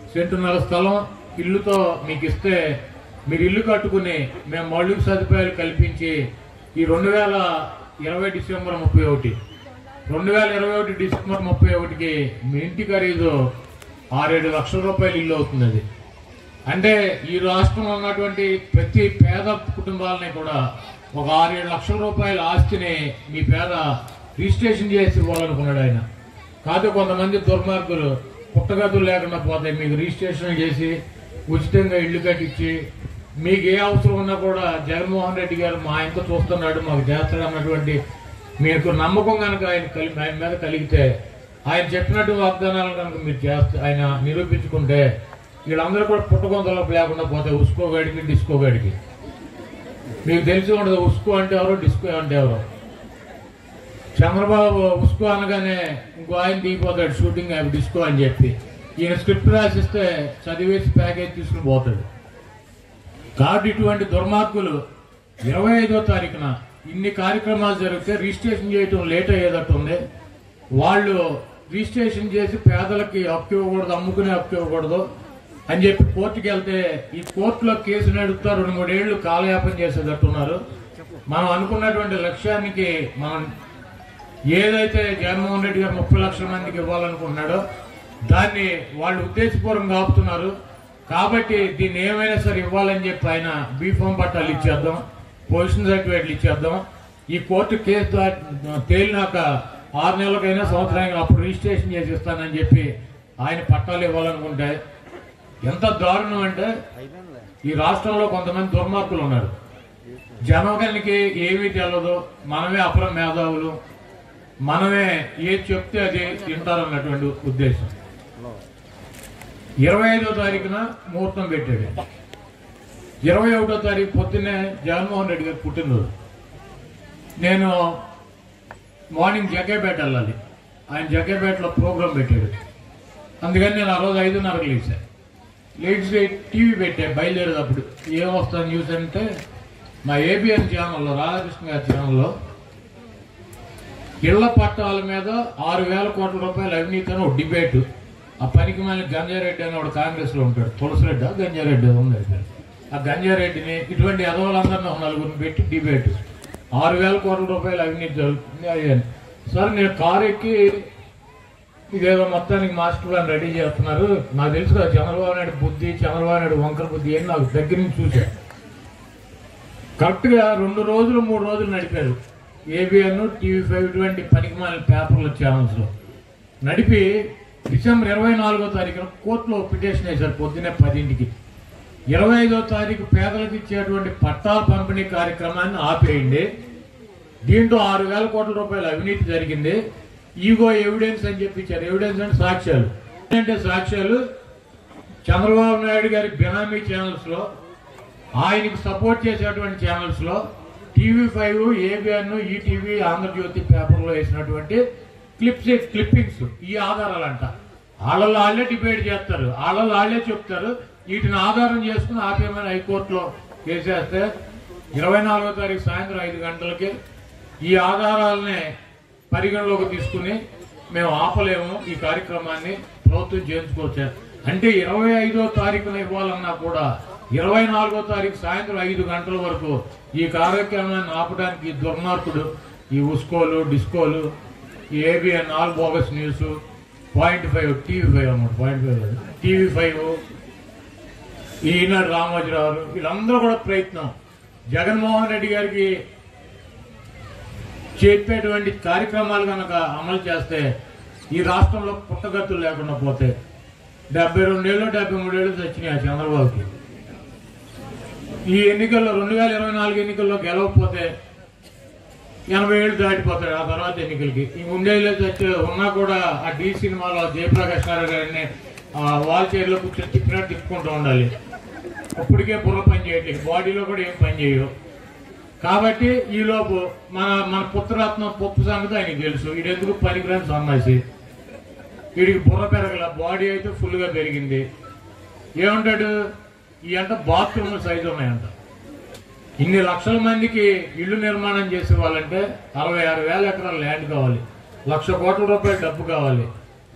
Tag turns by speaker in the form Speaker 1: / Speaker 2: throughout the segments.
Speaker 1: సెంటున్నర స్థలం ఇల్లుతో మీకు ఇస్తే మీరు ఇల్లు కట్టుకుని మేము మౌలిక సదుపాయాలు కల్పించి ఈ రెండు వేల ఇరవై డిసెంబర్ ముప్పై ఒకటి రెండు వేల ఇరవై ఒకటి డిసెంబర్ ముప్పై ఒకటికి మీ ఇంటి ఖరీదు ఆరేడు లక్షల రూపాయలు ఇల్లు అవుతుంది అది అంటే ఈ రాష్ట్రంలో ఉన్నటువంటి ప్రతి పేద కుటుంబాలని కూడా ఒక ఆరేడు లక్షల రూపాయల ఆస్తిని మీ పేద రిజిస్ట్రేషన్ చేసి ఇవ్వాలనుకున్నాడు ఆయన కాదు కొంతమంది దుర్మార్గులు పుట్టగతులు లేకుండా పోతే మీకు రిజిస్ట్రేషన్ చేసి ఉచితంగా ఇల్లు కట్టించి మీకు ఏ అవసరం ఉన్నా కూడా జగన్మోహన్ రెడ్డి గారు మా ఆయనతో చూస్తున్నాడు మాకు చేస్తాడు అన్నటువంటి మీకు నమ్మకం కనుక ఆయన కలి ఆయన మీద కలిగితే ఆయన చెప్పినట్టు వాగ్దానాలు కనుక మీరు చేస్తే ఆయన నిరూపించుకుంటే వీళ్ళందరూ కూడా పుట్టగొంతలోపు లేకుండా పోతే ఉసుకోగాడికి డిస్కోగాడికి మీకు తెలిసి ఉండదు ఉస్కో అంటే ఎవరో డిస్కో అంటే ఎవరో చంద్రబాబు ఉస్కో అనగానే ఇంకో ఆయన దిగిపోతాడు షూటింగ్ అవి డిస్కో అని చెప్పి ఈయన స్క్రిప్ట్ రాసిస్తే చదివేసి ప్యాకేజ్ తీసుకుని పోతాడు కాబట్టి ఇటువంటి దుర్మార్గులు ఇరవై ఐదో తారీఖున ఇన్ని కార్యక్రమాలు జరిగితే రిజిస్ట్రేషన్ చేయటం లేట్ అయ్యేటట్టు ఉంది వాళ్ళు రిజిస్ట్రేషన్ చేసి పేదలకి హక్కు ఇవ్వకూడదు అమ్ముకునే హక్కు ఇవ్వకూడదు అని చెప్పి కోర్టుకి వెళ్తే ఈ కోర్టులో కేసు నడుపుతా రెండు మూడేళ్లు కాలయాపన చేసేటట్టున్నారు మనం అనుకున్నటువంటి లక్ష్యానికి మనం ఏదైతే జగన్మోహన్ రెడ్డి గారు ముప్పై లక్షల మందికి ఇవ్వాలనుకుంటున్నాడో దాన్ని వాళ్ళు ఉద్దేశపూర్వకంగా ఆపుతున్నారు కాబట్టి దీన్ని ఏమైనా సరే ఇవ్వాలని చెప్పి ఆయన బీఫామ్ పట్టాలు ఇచ్చేద్దాం పొజిషన్ సర్టిఫికేట్లు ఇచ్చేద్దాం ఈ కోర్టు కేసు దా- తేలినాక ఆరు నెలలకైనా సంవత్సరానికి అప్పుడు రిజిస్ట్రేషన్ చేసి ఇస్తానని చెప్పి ఆయన పట్టాలు ఇవ్వాలనుకుంటే ఎంత దారుణం అంటే ఈ రాష్ట్రంలో కొంతమంది దుర్మార్గులు ఉన్నారు జనగణకి ఏమీ తెలియదు మనమే అపర మేధావులు మనమే ఏది చెప్తే అది తింటారన్నటువంటి ఉద్దేశం ఇరవై ఐదో తారీఖున ముహూర్తం పెట్టాడు ఇరవై ఒకటో తారీఖు పొద్దున్నే జగన్మోహన్ రెడ్డి గారు పుట్టినరోజు నేను మార్నింగ్ జగ్గేపేట వెళ్ళాలి ఆయన జగ్గేపేటలో ప్రోగ్రాం పెట్టాడు అందుకని నేను ఆ రోజు ఐదున్నరకు లేచా లేచి టీవీ పెట్టా బయలుదేరేటప్పుడు ఏం వస్తుంది న్యూస్ అంటే మా ఏబిఎన్ ఛానల్లో రాధాకృష్ణ గారి ఛానల్లో ఇళ్ల పట్టాల మీద ఆరు వేల కోట్ల రూపాయల అవినీతి అని ఒక డిబేట్ ఆ పనికి మళ్ళీ గంజారెడ్డి అని ఒక కాంగ్రెస్ లో ఉంటాడు తులసిరెడ్డి గంజారెడ్డి ఉంది ఆయన పేరు. ఆ గంజారెడ్డిని ఇటువంటి ఎదవలందరినీ ఒక నలుగురిని పెట్టి డిబేట్ ఆరు వేల కోట్ల రూపాయల అవినీతి జరుగుతుంది అది అని. సరే నేను కారు ఎక్కి ఇదేదో మొత్తానికి మాస్టర్ ప్లాన్ రెడీ చేస్తున్నారు నాకు తెలుసు కదా చంద్రబాబు నాయుడు బుద్ధి చంద్రబాబు నాయుడు వంకర బుద్ధి అని నాకు దగ్గర నుంచి చూశా కరెక్ట్ గా రెండు రోజులు మూడు రోజులు నడిపారు ఏబిఎన్ టీవీ ఫైవ్ ఇటువంటి పనికిమాలిన పేపర్ల ఛానల్స్ లో నడిపి డిసెంబర్ ఇరవై నాలుగో తారీఖున కోర్టులో పిటిషన్ వేశారు పొద్దున్నే పదింటికి ఇరవై ఐదో తారీఖు పేదలకు ఇచ్చేటువంటి పట్టాల పంపిణీ కార్యక్రమాన్ని ఆపేయండి దీంట్లో ఆరు వేల కోట్ల రూపాయల అవినీతి జరిగింది ఈగో ఎవిడెన్స్ అని చెప్పి ఇచ్చారు ఎవిడెన్స్ అంటే సాక్ష్యాలు ఏంటంటే సాక్ష్యాలు చంద్రబాబు నాయుడు గారి బినామీ ఛానల్స్ లో ఆయనకు సపోర్ట్ చేసేటువంటి ఛానల్స్ లో TV five ABN ETV Andhra Jyothi పేపర్లో వేసినటువంటి క్లిప్స్ క్లిప్పింగ్స్ ఈ ఆధారాలంట వాళ్ళలో వాళ్ళే డిబేట్ చేస్తారు వాళ్ళలో వాళ్ళే చెప్తారు వీటిని ఆధారం చేసుకుని ఆపేమని హైకోర్టులో చేసేస్తే ఇరవై నాలుగో తారీఖు సాయంత్రం ఐదు గంటలకి ఈ ఆధారాలనే పరిగణలోకి తీసుకుని మేము ఆపలేము ఈ కార్యక్రమాన్ని ప్రభుత్వం చేయించుకోవచ్చు అంటే ఇరవై ఐదో తారీఖున ఇవ్వాలన్నా కూడా ఇరవై నాలుగో తారీఖు సాయంత్రం ఐదు గంటల వరకు ఈ కార్యక్రమాన్ని ఆపడానికి ఈ దుర్మార్గుడు ఈ ఉస్కోలు డిస్కోలు ఈ ABN all bogus news point five TV five అన్నమాట point five TV five Eenadu Ramoji Rao వీళ్ళందరూ కూడా ప్రయత్నం జగన్మోహన్ రెడ్డి గారికి చెప్పేటువంటి కార్యక్రమాలు కనుక అమలు చేస్తే ఈ రాష్ట్రంలో పుట్టగతులు లేకుండా పోతే డెబ్బై రెండేళ్ళు డెబ్బై మూడేళ్ళు వచ్చినాయి ఆ చంద్రబాబుకి ఈ ఎన్నికల్లో రెండు వేల ఇరవై నాలుగు ఎన్నికల్లో గెలవకపోతే ఎనభై ఏళ్ళు దాటిపోతాడు ఆ తర్వాత ఎన్నికలకి ఈ ఉండేలో చచ్చి ఉన్నా కూడా ఆ డి సినిమాలో జయప్రకాష్ నారాయణ గారిని ఆ వాల్ చైర్లో కూర్చొని తిప్పినట్టు తిప్పుకుంటూ ఉండాలి అప్పటికే బుర్ర పని చేయట్లేదు బాడీలో కూడా ఏం పని చేయవు కాబట్టి ఈలోపు మన మన పుత్రరత్నం పప్పు సంగతి ఆయనకి తెలుసు ఈడెందుకు పనికిరాని సన్నాసి వీడికి బుర్ర పెరగల బాడీ అయితే ఫుల్ గా పెరిగింది ఏమంటాడు ఈ అంట బాత్రూమ్ సైజు ఉన్నాయంట ఇన్ని లక్షల మందికి ఇల్లు నిర్మాణం చేసే వాళ్ళంటే అరవై ఆరు వేల ఎకరాల ల్యాండ్ కావాలి లక్ష కోట్ల రూపాయల డబ్బు కావాలి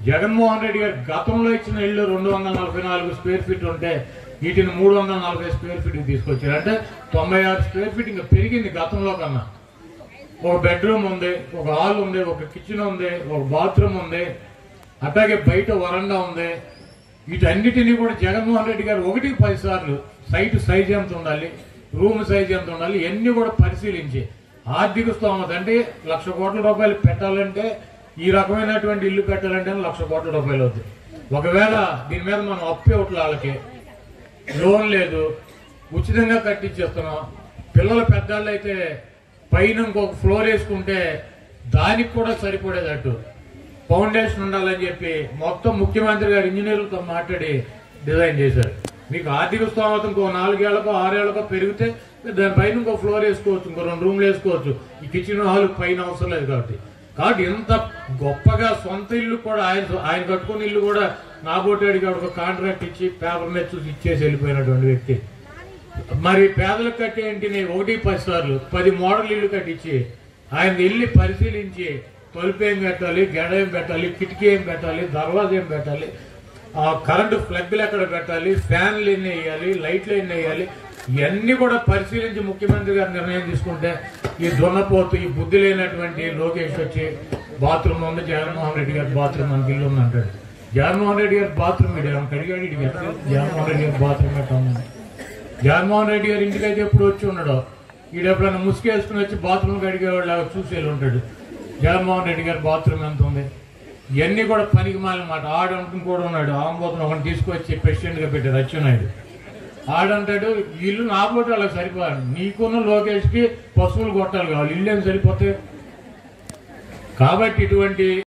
Speaker 1: జగన్మోహన్ రెడ్డి గారు గతంలో ఇచ్చిన ఇల్లు రెండు వందల నలభై నాలుగు స్క్వేర్ ఫీట్ ఉంటే వీటిని మూడు వందల నలభై స్క్వేర్ ఫీట్ తీసుకొచ్చారు అంటే తొంభై ఆరు స్క్వేర్ ఫీట్ ఇంకా పెరిగింది గతంలో కన్నా ఒక బెడ్రూమ్ ఉంది ఒక హాల్ ఉంది ఒక కిచెన్ ఉంది ఒక బాత్రూమ్ ఉంది అట్లాగే బయట వరండా ఉంది వీటన్నిటినీ కూడా జగన్మోహన్ రెడ్డి గారు ఒకటికి పది సార్లు సైట్ సైజ్ ఎంత ఉండాలి రూమ్ సైజ్ ఎంత ఉండాలి ఇవన్నీ కూడా పరిశీలించి ఆర్థిక స్తోమత అంటే లక్ష కోట్ల రూపాయలు పెట్టాలంటే ఈ రకమైనటువంటి ఇల్లు పెట్టాలంటే లక్ష కోట్ల రూపాయలు అవుతుంది ఒకవేళ దీని మీద మనం అప్పు ఇవ్వట్లే వాళ్ళకి లోన్ లేదు ఉచితంగా కట్టించేస్తున్నాం పిల్లలు పెద్దవాళ్ళు అయితే పైన ఇంకొక ఫ్లోర్ వేసుకుంటే దానికి కూడా సరిపడేటట్టు ఫౌండేషన్ ఉండాలని చెప్పి మొత్తం ముఖ్యమంత్రి గారు ఇంజనీర్లతో మాట్లాడి డిజైన్ చేశారు మీకు ఆర్థిక స్తోమత ఇంకో నాలుగేళ్లకో ఆరేళ్లకో పెరిగితే దానిపైన ఇంకో ఫ్లోర్ వేసుకోవచ్చు ఇంకో రెండు రూమ్లు వేసుకోవచ్చు ఈ కిచెన్ హాల్ పైన అవసరం లేదు కాబట్టి కాబట్టి ఇంత గొప్పగా సొంత ఇల్లు కూడా ఆయన ఆయన కట్టుకున్న ఇల్లు కూడా నాబోటాడికి ఒక కాంట్రాక్ట్ ఇచ్చి పేపర్ మీద చూసి ఇచ్చేసి వెళ్ళిపోయినటువంటి వ్యక్తి మరి పేదలకు కట్టే ఇంటిని ఒకటి పది సార్లు పది మోడల్ ఇల్లు కట్టించి ఆయన వెళ్ళి పరిశీలించి తలుపు ఏం పెట్టాలి గెడ ఏం పెట్టాలి కిటికీ ఏం పెట్టాలి దర్వాజా ఏం పెట్టాలి ఆ కరెంటు ప్లగ్లు ఎక్కడ పెట్టాలి ఫ్యాన్లు ఎన్ని వేయాలి లైట్లు ఎన్ని వేయాలి ఇవన్నీ కూడా పరిశీలించి ముఖ్యమంత్రి గారు నిర్ణయం తీసుకుంటే ఈ దున్నపోతు ఈ బుద్ధి లేనటువంటి లోకేష్ వచ్చి బాత్రూమ్ ఉంది జగన్మోహన్ రెడ్డి గారి బాత్రూమ్ మనకి ఇల్లు ఉంది అంటాడు జగన్మోహన్ రెడ్డి గారి బాత్రూమ్ ఇడే కడిగాడు ఇడికి జగన్మోహన్ రెడ్డి గారి బాత్రూమ్ ఎట్లా ఉందని జగన్మోహన్ రెడ్డి గారి ఇంటికి అయితే ఎప్పుడు వచ్చి ఉండడు ఈడు ఎప్పుడైనా ముసుగేసుకుని వచ్చి బాత్రూమ్ కడిగేవాళ్ళు లాగా చూసి వెళ్ళి ఉంటాడు జగన్మోహన్ రెడ్డి గారి బాత్రూమ్ ఎంత ఉంది ఇవన్నీ కూడా పనికి మాలన్నమాట ఆడంటుని కూడా ఉన్నాడు ఆంబోతుని ఒకటి తీసుకొచ్చి ప్రెసిడెంట్ గా పెట్టారు అచ్చెన్నాయుడు ఆడంటాడు ఇల్లు నా పోటీ వాళ్ళకి సరిపోదు నీకున్న లోకేష్ కి పశువులు కొట్టాలి కావాలి ఇల్లు ఏం సరిపోతే కాబట్టి ఇటువంటి